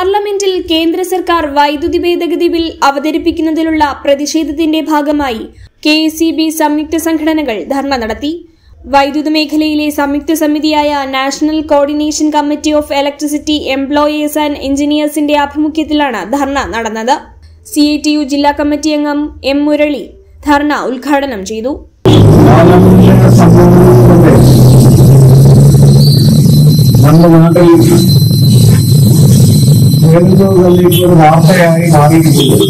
പാർലമെന്റിൽ കേന്ദ്ര സർക്കാർ വൈദ്യുതി ഭേദഗതി ബിൽ അവതരിപ്പിക്കുന്നതിലുള്ള പ്രതിഷേധത്തിന്റെ ഭാഗമായി കെ സംയുക്ത സംഘടനകൾ ധർണ നടത്തി വൈദ്യുത മേഖലയിലെ സംയുക്ത സമിതിയായ national coordination committee of electricity employers and എഞ്ചിനീയേഴ്സിന്റെ ആഭിമുഖ്യത്തിലാണ് ധർണ നടന്നത് സി ജില്ലാ കമ്മിറ്റി അംഗം എം മുരളി ധർണ ഉദ്ഘാടനം ചെയ്തു പാർലമെന്റിലെ സംഭവങ്ങളിലൂടെ നമ്മുടെ നാട്ടിൽ ഉയർന്നതിലേക്ക് ഒരു വാർത്തയായി മാറിയിരിക്കുന്നത്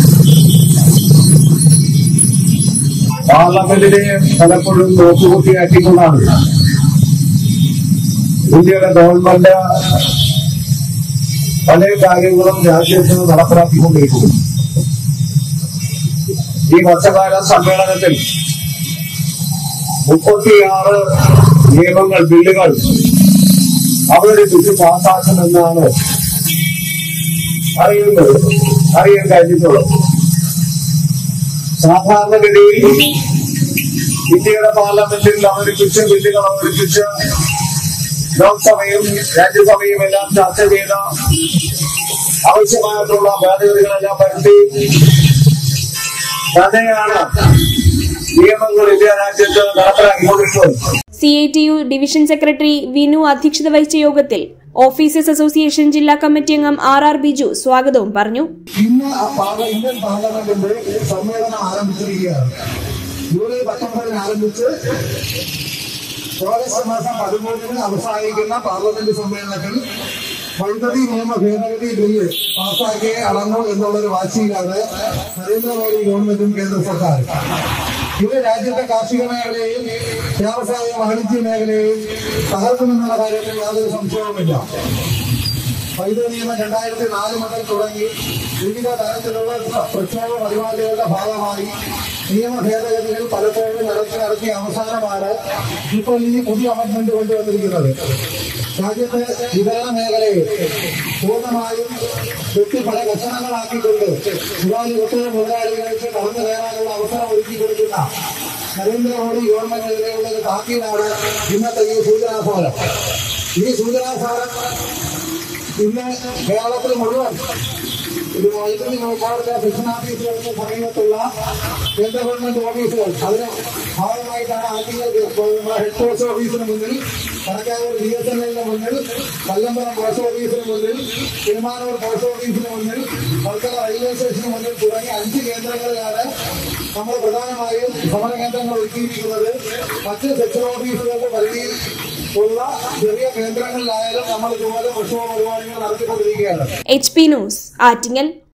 പാർലമെന്റിനെ പലപ്പോഴും നോക്കുകുത്തിയാക്കിക്കൊണ്ടാണ് ഇന്ത്യയുടെ ഗവൺമെന്റ് പല കാര്യങ്ങളും രാജ്യത്ത് നടപ്പിലാക്കിക്കൊണ്ടിരിക്കുന്നു ഈ വർഷകാല സമ്മേളനത്തിൽ മുപ്പത്തിയാറ് നിയമങ്ങൾ ബില്ലുകൾ അവതരിപ്പിച്ച് പാസ്സാക്കുമെന്നാണ് അറിയുന്നത് അറിയാൻ കഴിഞ്ഞിട്ടുള്ളത് സാധാരണഗതിയിൽ ഇന്ത്യയുടെ പാർലമെന്റിൽ അവതരിപ്പിച്ച ബില്ലുകൾ അവതരിപ്പിച്ച് ലോക്സഭയും രാജ്യസഭയും എല്ലാം ചർച്ച ചെയ്ത ആവശ്യമായിട്ടുള്ള ഭേദഗതികളെല്ലാം വരുത്തി തന്നെയാണ് നിയമങ്ങൾ ഇന്ത്യ രാജ്യത്ത് നടപ്പിലാക്കിക്കൊണ്ടിരിക്കുന്നത് C I T U division secretary Vinu അധ്യക്ഷത വഹിച്ച യോഗത്തിൽ ഓഫീസേഴ്സ് അസോസിയേഷൻ ജില്ലാ കമ്മിറ്റി അംഗം ആർ ആർ ബിജു സ്വാഗതവും പറഞ്ഞു ഇന്ന് ആ പാർല- ഇന്ത്യൻ പാർലമെന്റിന്റെ സമ്മേളനം ആരംഭിച്ചിരിക്കുകയാണ് ജൂലൈ പത്തൊമ്പതിന് ആരംഭിച്ച് ഓഗസ്റ്റ് മാസം പതിമൂന്നിന് അവസാനിക്കുന്ന പാർലമെന്റ് സമ്മേളനത്തിൽ വൈദ്യുതി നിയമ ഭേദഗതി ബില്ല് പാസ്സാക്കിയേ അടങ്ങൂ എന്നുള്ളൊരു വാശിയിലാണ് നരേന്ദ്രമോദി ഗവൺമെന്റും കേന്ദ്ര സർക്കാരും ഇത് രാജ്യത്തെ കാർഷിക മേഖലയെയും വ്യാവസായ വാണിജ്യ മേഖലയെയും തകർക്കുമെന്നുള്ള കാര്യത്തിൽ യാതൊരു സംശയവുമില്ല വൈദ്യുതി നിയമം രണ്ടായിരത്തി നാല് മുതൽ തുടങ്ങി വിവിധ തരത്തിലുള്ള പ്രക്ഷോഭ പരിപാടികളുടെ ഭാഗമായി നിയമ ഭേദഗതികൾ പലപ്പോഴും നടത്തി നടത്തിയ അവസാനമാണ് ഇപ്പോൾ ഈ പുതിയ അമെന്റ്മെന്റ് കൊണ്ടുവന്നിരിക്കുന്നത് രാജ്യത്തെ വിതരണ മേഖലയെ പൂർണ്ണമായും വെട്ടി പല കഷണങ്ങളാക്കിക്കൊണ്ട് മുതലാളി ഒത്തിരി മുതലാളികൾക്ക് കടന്നു കയറാനുള്ള അവസരം ഒരുക്കി കൊടുക്കുന്ന നരേന്ദ്രമോദി ഗവൺമെന്റിനെതിരെയുള്ള ഒരു താക്കീതാണ് ഇന്നത്തെ ഈ സൂചനാഫലം ഈ സൂചനാഫലം ഇന്ന് കേരളത്തിൽ മുഴുവൻ ഒരു വൈദ്യുതി വകുപ്പാർക്ക സെക്ഷൻ ഓഫീസുകൾക്ക് സമീപത്തുള്ള കേന്ദ്ര ഗവൺമെന്റ് ഓഫീസുകൾ അതിന് ഭാഗമായിട്ടാണ് ആദ്യം ഹെഡ് പോസ്റ്റ് ഓഫീസിന് മുന്നിൽ കണക്കാവൂർ ബി എസ് എൻ എല്ലിന് മുന്നിൽ കല്ലമ്പലം പോസ്റ്റ് ഓഫീസിന് മുന്നിൽ തിരുമാനൂർ പോസ്റ്റ് ഓഫീസിന് മുന്നിൽ വർക്കല റെയിൽവേ സ്റ്റേഷന് മുന്നിൽ തുടങ്ങി അഞ്ച് കേന്ദ്രങ്ങളിലാണ് നമ്മൾ പ്രധാനമായും സമര കേന്ദ്രങ്ങൾ ഒരുക്കിയിരിക്കുന്നത് മറ്റ് സെക്ഷൻ ഓഫീസുകളുടെ പരിധിയിൽ ഉള്ള ചെറിയ കേന്ദ്രങ്ങളിലായാലും നമ്മൾ ഇതുപോലെ പ്രക്ഷോഭ പരിപാടികൾ നടത്തിക്കൊണ്ടിരിക്കുകയാണ് എച്ച് പി ന്യൂസ് ആറ്റിങ്ങൽ